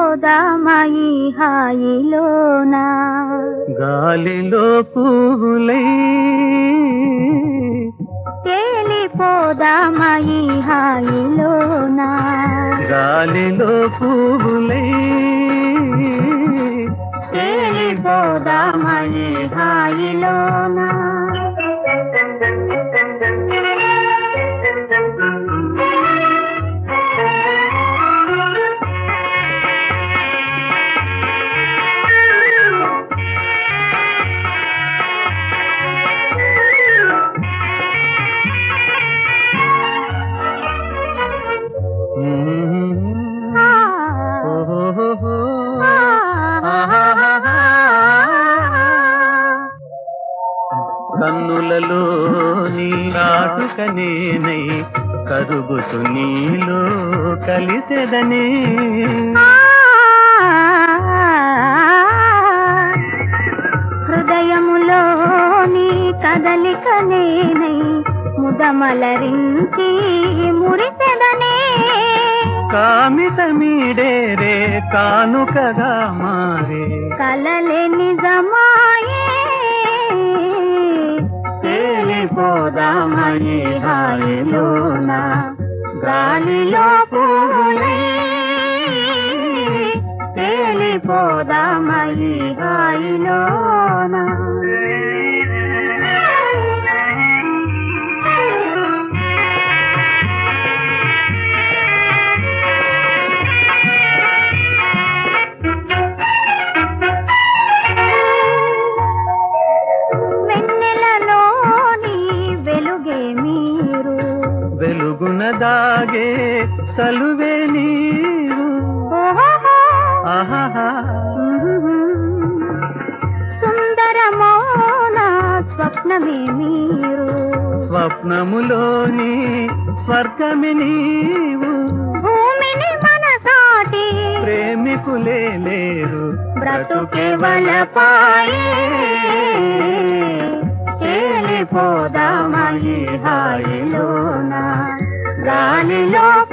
తేలిపోదామయి హాయిలోనా గాలిలో పువ్వులై తేలిపోదామయి హాయిలోనా గాలిలో పువ్వులై తేలిపోదామయి హాయిలోనా ఆ, ఓహోహో. ఆ, కన్నులలో నీ కాటుక నేనై కరుగుతు నీలో కలిసెదనే హృదయములో నీ కదలిక నేనై ముదమలరించి మురిపెదనే కామిత మీడేరే కానుకగా మారే కలలే నిజమాయే తేలిపోదామయి హాయిలోన గాలిలో పూలై తేలిపోదామయి హాయిలోన వెన్నెలలోని వెలుగే మీరు వెలుగున దాగే సలువే నీవు ఓహోహో. ఆహాహా సుందరమౌన స్వప్నమే మీరు స్వప్నములోని స్వర్గమి నీవు భూమిని మనసాటి ప్రేమికులే లేరు బ్రతుకే వలపాయే తేలిపోదామయి హాయిలోన గాలిలో